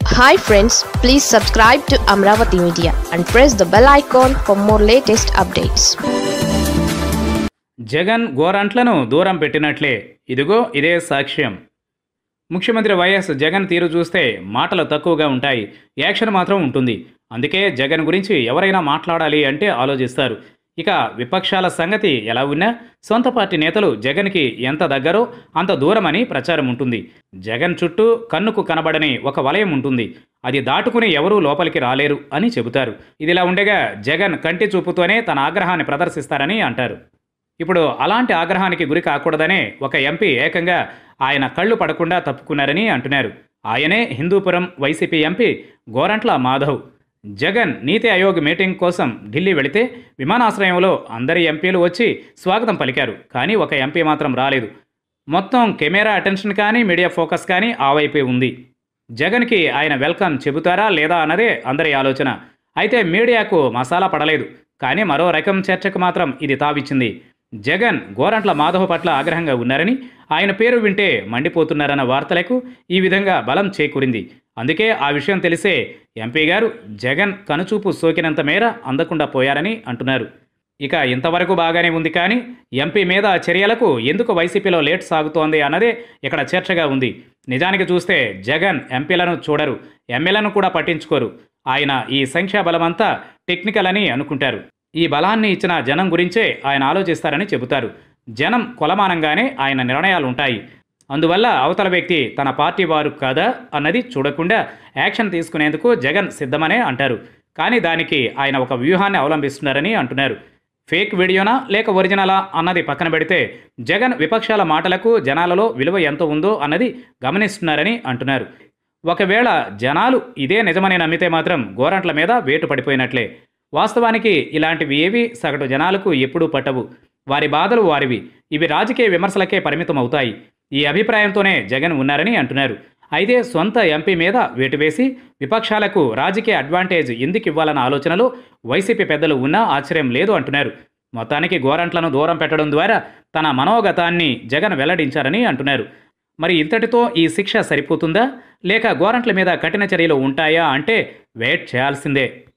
hi friends please subscribe to Amaravati media and press the bell icon for more latest updates Jagan గోరంట్లను దూరం పెట్టినట్లే ఇదిగో ఇదే సాక్ష్యం ముఖ్యమంత్రి వైఎస్ జగన్ తీరు చూస్తే మాటలు తక్కువగా ఉంటాయి యాక్షన్ మాత్రం ఉంటుంది అందుకే జగన్ గురించి ఎవరైనా మాట్లాడాలి అంటే ఆలోచిస్తారు ఇక విపక్షాల సంగతి ఎలా ఉన్నా సొంత పార్టీ నేతలు జగన్కి ఎంత దగ్గరో అంత దూరమని ప్రచారం ఉంటుంది జగన్ చుట్టూ కన్నుకు కనబడని ఒక వలయం ఉంటుంది అది దాటుకుని ఎవరూ లోపలికి రాలేరు అని చెబుతారు ఇదిలా ఉండగా జగన్ కంటి చూపుతోనే తన ఆగ్రహాన్ని ప్రదర్శిస్తారని అంటారు ఇప్పుడు అలాంటి ఆగ్రహానికి గురి కాకూడదనే ఒక ఎంపీ ఏకంగా ఆయన కళ్ళు పడకుండా తప్పుకున్నారని అంటున్నారు ఆయనే Hindupuram YCP MP Gorantla Madhav Jagan Niti Aayog meeting కోసం ఢిల్లీ వెళితే విమానాశ్రయంలో అందరి ఎంపీలు వచ్చి స్వాగతం పలికారు కానీ ఒక ఎంపీ మాత్రం రాలేదు మొత్తం కెమెరా అటెన్షన్ కానీ మీడియా ఫోకస్ కానీ ఆ వైపే ఉంది జగన్కి ఆయన వెల్కమ్ చెబుతారా లేదా అన్నదే అందరి ఆలోచన అయితే మీడియాకు మసాలా పడలేదు కానీ మరో రకం చర్చకు మాత్రం ఇది తావిచ్చింది జగన్ గోరంట్ల మాధవ్ పట్ల ఆగ్రహంగా ఉన్నారని ఆయన పేరు వింటే మండిపోతున్నారన్న వార్తలకు ఈ విధంగా బలం చేకూరింది అందుకే ఆ విషయం తెలిసే ఎంపీ గారు జగన్ కనుచూపు సోకినంత మేర అందకుండా పోయారని అంటున్నారు ఇక ఇంతవరకు బాగానే ఉంది కానీ ఎంపీ మీద చర్యలకు ఎందుకు వైసీపీలో లేట్ సాగుతోంది అన్నదే ఇక్కడ చర్చగా ఉంది నిజానికి చూస్తే జగన్ ఎంపీలను చూడరు ఎమ్మెల్యేలను కూడా పట్టించుకోరు ఆయన ఈ సంఖ్యాబలమంతా టెక్నికల్ అని అనుకుంటారు ఈ బలాన్ని ఇచ్చిన జనం గురించే ఆయన ఆలోచిస్తారని చెబుతారు జనం కొలమానంగానే ఆయన నిర్ణయాలు ఉంటాయి అందువల్ల అవతల వ్యక్తి తన పార్టీ వారు కాదా అన్నది చూడకుండా యాక్షన్ తీసుకునేందుకు జగన్ సిద్ధమనే అంటారు కానీ దానికి ఆయన ఒక వ్యూహాన్ని అవలంబిస్తున్నారని అంటున్నారు ఫేక్ వీడియోనా లేక ఒరిజినలా అన్నది పక్కన పెడితే జగన్ విపక్షాల మాటలకు జనాలలో విలువ ఎంత ఉందో అన్నది గమనిస్తున్నారని అంటున్నారు ఒకవేళ జనాలు ఇదే నిజమని నమ్మితే మాత్రం గోరంట్ల మీద వేటు పడిపోయినట్లే వాస్తవానికి ఇలాంటివి ఏవి సగటు జనాలకు ఎప్పుడూ పట్టవు వారి బాధలు వారివి ఇవి రాజకీయ విమర్శలకే పరిమితం అవుతాయి ఈ అభిప్రాయంతోనే జగన్ ఉన్నారని అంటున్నారు అయితే సొంత ఎంపీ మీద వేటు వేసి విపక్షాలకు రాజకీయ అడ్వాంటేజ్ ఎందుకు ఇవ్వాలన్న ఆలోచనలో వైసీపీ పెద్దలు ఉన్నా ఆశ్చర్యం లేదు అంటున్నారు మొత్తానికి గోరంట్లను దూరం పెట్టడం ద్వారా తన మనోగతాన్ని జగన్ వెల్లడించారని అంటున్నారు మరి ఇంతటితో ఈ శిక్ష సరిపోతుందా లేక గోరంట్ల మీద కఠిన చర్యలు ఉంటాయా అంటే వెయిట్ చేయాల్సిందే